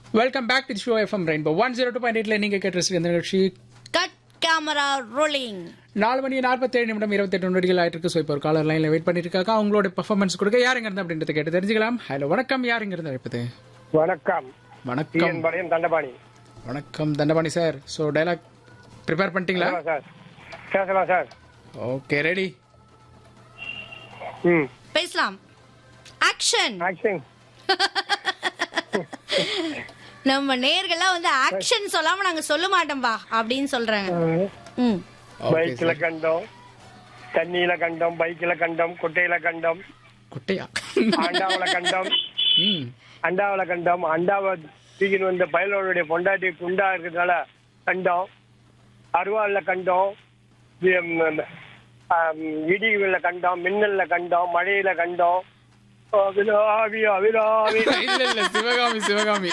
welcome back to show FM rainbow one zero two point எயிட்ல நீங்க கேட்டு ரசிக்கிற இந்த நிகழ்ச்சி கட் கேமரா ரோலிங் நாலு மணி நாற்பத்தேழு நிமிடம் இருபத்தெட்டு நொடிகள் ஆயிட்டு இருக்கு ஸோ இப்போ ஒரு காலர் லைன்ல வெயிட் பண்ணிட்டு இருக்காங்க அவங்களோட பெர்ஃபார்மன்ஸ் கொடுக்க யாருங்க இருந்தா அப்படின்றத கேட்டு தெரிஞ்சுக்கலாம் ஹலோ வணக்கம் யாருங்க இருந்து அழைப்பது வணக்கம் வணக்கம் டிஎன் பாளையம் தண்டபாணி வணக்கம் Dhandapani sir so dialogue prepare பண்ணிட்டீங்களா பேசலாம் சார் பேசலாம் சார் ஓகே ரெடி ம் பேசலாம் ஆக்ஷன் ஆக்ஷன் நம்ம நேர்கள்லாம் வந்து ஆக்ஷன் சொல்லாம நாங்க சொல்ல மாட்டோம்பா அப்படின்னு சொல்றாங்க ம் பைக்ல கண்டோம் தண்ணியில கண்டோம் பைக்ல கண்டோம் குட்டையில கண்டோம் குட்டையா அண்டாவில கண்டோம் ம் அண்டாவில கண்டோம் அண்டாவை தூக்கின்னு வந்த பயலோடைய பொண்டாட்டி குண்டா இருக்கிறதுனால கண்டோம் அருவாள்ல கண்டோம் வி- ம், ஆம், இடிவுல கண்டோம் மின்னல்ல கண்டோம் மழையில கண்டோம் அவிராவி அவிராவி இல்ல இல்ல சிவகாமி சிவகாமி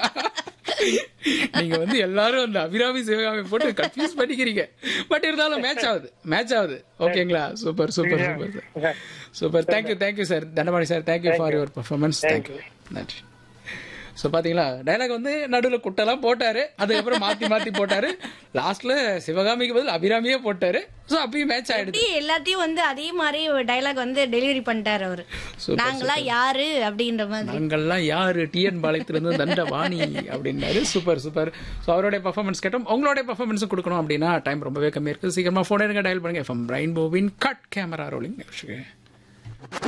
நீங்க வந்து எல்லாரும் அந்த அபிராமி சிவகாமி போட்டு கன்ஃபியூஸ் பண்ணிக்கிறீங்க பட் இருந்தாலும் மேட்ச் ஆகுது மேட்ச் ஆகுது ஓகேங்களா super super super sir super thank you thank you sir Dhandapani sir thank you for your performance thank you நன்றி ஸோ பாத்தீங்களா டைலாக் வந்து நடுவில் குட்டெல்லாம் போட்டாரு அதுக்கப்புறம் மாத்தி மாத்தி போட்டாரு லாஸ்ட்ல சிவகாமிக்கு பதில் அபிராமியே போட்டாரு ஸோ அப்பயும் மேட்ச் ஆயிடுது எப்படி எல்லாத்தையும் வந்து அதே மாதிரி டைலாக் வந்து டெலிவரி பண்ணிட்டாரு அவரு Super, நாங்களாம் யாரு அப்படின்ற மாதிரி நாங்கள்லாம் யாரு டிஎன் பாளையத்திலிருந்து தண்டவாணி அப்படின்னாரு சூப்பர் சூப்பர் ஸோ அவருடைய பர்ஃபார்மன்ஸ் கேட்டோம் உங்களுடைய பர்ஃபார்மன்ஸ் கொடுக்கணும் அப்படின்னா டைம் ரொம்பவே கம்மியா இருக்கு சீக்கிரமா ஃபோன் எடுங்க டயல் பண்ணுங்க எஃப்எம் பிரைன் போவின் கட் கேமரா ரோலிங்